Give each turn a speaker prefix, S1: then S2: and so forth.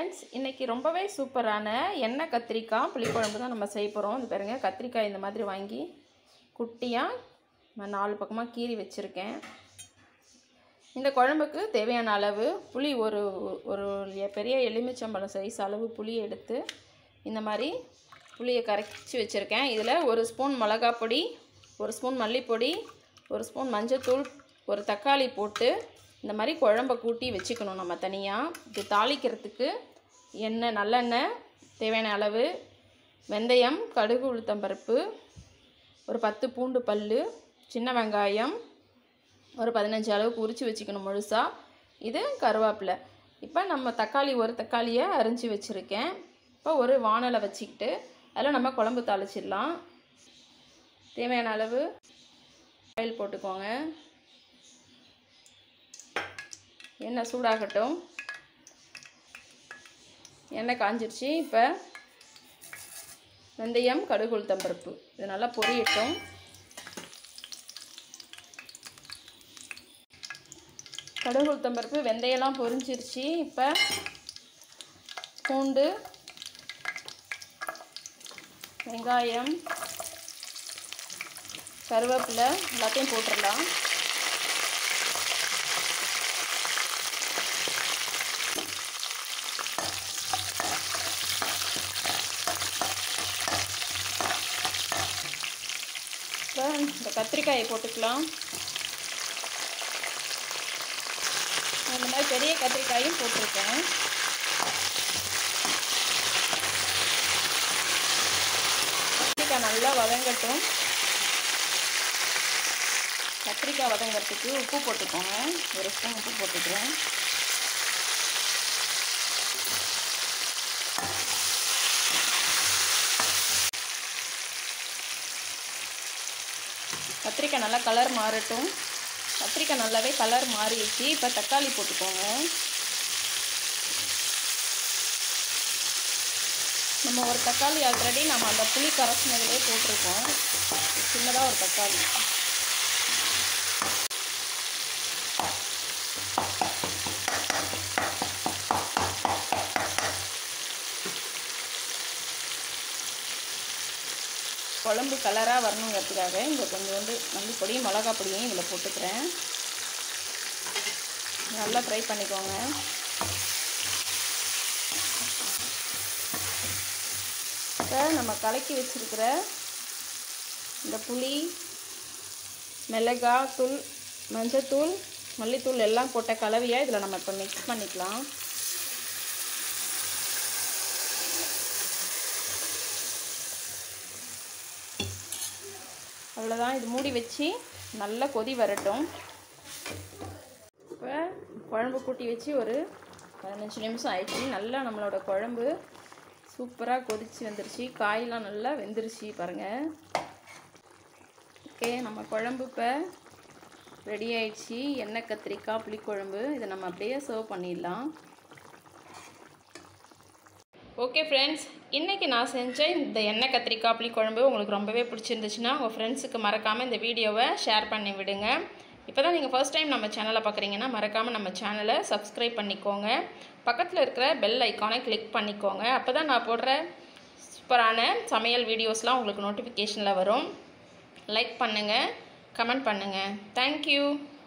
S1: friends இன்றைக்கி ரொம்பவே சூப்பரான எண்ணெய் கத்திரிக்காய் புளிக்குழம்பு தான் நம்ம செய்ய போகிறோம் இது பாருங்க கத்திரிக்காய் இந்த மாதிரி வாங்கி குட்டியாக நான் நாலு பக்கமாக கீறி வச்சுருக்கேன் இந்த குழம்புக்கு தேவையான அளவு புளி ஒரு ஒரு எ- பெரிய எலுமிச்சம்பழம் சைஸ் அளவு புளி எடுத்து இந்த மாதிரி புளியை கரைச்சி வச்சுருக்கேன் இதில் ஒரு ஸ்பூன் மிளகாப் பொடி ஒரு ஸ்பூன் மல்லிப்பொடி ஒரு ஸ்பூன் மஞ்சத்தூள் ஒரு தக்காளி போட்டு இந்த மாதிரி குழம்ப கூட்டி வச்சுக்கணும் நம்ம தனியாக இது தாளிக்கிறதுக்கு எண்ணெய் நல்லெண்ணெய் தேவையான அளவு வெந்தயம் கடுகு உளுத்தம்பருப்பு ஒரு பத்து பூண்டு பல் சின்ன வெங்காயம் ஒரு பதினஞ்சு அளவுக்கு உரித்து வச்சுக்கணும் முழுசாக இது கருவேப்பிலை இப்போ நம்ம தக்காளி ஒரு தக்காளியை அரிஞ்சு வச்சுருக்கேன் இப்போ ஒரு வானலை வச்சுக்கிட்டு அதில் நம்ம குழம்பு தாளிச்சிடலாம் தேவையான அளவு ஆயில் போட்டுக்கோங்க எண்ணெய் சூடாகட்டும் எண்ணெய் காஞ்சிருச்சு இப்போ வெந்தயம் கடுகு உளுத்தம்பருப்பு இது நல்லா பொரியட்டும் கடுகு உளுத்தம்பருப்பு வெந்தயம்லாம் பொரிஞ்சிருச்சு இப்போ பூண்டு வெங்காயம் கருவேப்பிலை எல்லாத்தையும் போட்டுடலாம் இப்போ இந்த கத்திரிக்காயை போட்டுக்கலாம் இந்த மாதிரி பெரிய கத்திரிக்காயும் போட்டிருக்கேன் கத்திரிக்காய் நல்லா வதங்கட்டும் கத்திரிக்காய் வதங்கிறதுக்கு உப்பு போட்டுக்கோங்க ஒரு ஸ்பூன் உப்பு போட்டுக்கிறேன் கத்திரிக்காய் நல்லா கலர் மாறட்டும் கத்திரிக்காய் நல்லாவே கலர் மாறிடுச்சு இப்போ தக்காளி போட்டுக்கோங்க நம்ம ஒரு தக்காளி ஆல்ரெடி நம்ம அந்த புளி கரைச்சினதுலே போட்டிருக்கோம் சின்னதாக ஒரு தக்காளி குழம்பு கலராக வரணுங்கிறதுக்காக இங்கே கொஞ்சோண்டு மல்லிப்பொடியும் மிளகா பொடியும் இதில் போட்டுக்கிறேன் நல்லா ஃப்ரை பண்ணிக்கோங்க இப்போ நம்ம கலக்கி வச்சுருக்கிற இந்த புளி மிளகாய் தூள் மஞ்சத்தூள் மல்லித்தூள் எல்லாம் போட்ட கலவையாக இதில் நம்ம இப்போ மிக்ஸ் பண்ணிக்கலாம் அவ்வளோதான் இது மூடி வச்சு நல்லா கொதி வரட்டும் இப்போ குழம்பு கூட்டி வச்சு ஒரு பதினஞ்சு நிமிஷம் ஆயிடுச்சு நல்லா நம்மளோட குழம்பு சூப்பராக கொதிச்சு வந்துருச்சு காயெல்லாம் நல்லா வெந்துருச்சு பாருங்கள் ஓகே நம்ம குழம்பு இப்போ ரெடி ஆயிடுச்சு எண்ணெய் கத்திரிக்காய் புளிக்குழம்பு இதை நம்ம அப்படியே சர்வ் பண்ணிடலாம் ஓகே ஃப்ரெண்ட்ஸ் இன்றைக்கி நான் செஞ்ச இந்த எண்ணெய் கத்திரிக்காய் புளி குழம்பு உங்களுக்கு ரொம்பவே பிடிச்சிருந்துச்சுன்னா உங்கள் ஃப்ரெண்ட்ஸுக்கு மறக்காமல் இந்த வீடியோவை ஷேர் பண்ணி விடுங்க இப்போ தான் நீங்கள் ஃபர்ஸ்ட் டைம் நம்ம சேனலை பார்க்குறீங்கன்னா மறக்காமல் நம்ம சேனலை சப்ஸ்கிரைப் பண்ணிக்கோங்க பக்கத்தில் இருக்கிற பெல் ஐக்கானை கிளிக் பண்ணிக்கோங்க அப்போ தான் நான் போடுற சூப்பரான சமையல் வீடியோஸ்லாம் உங்களுக்கு நோட்டிஃபிகேஷனில் வரும் லைக் பண்ணுங்கள் கமெண்ட் பண்ணுங்கள் தேங்க்யூ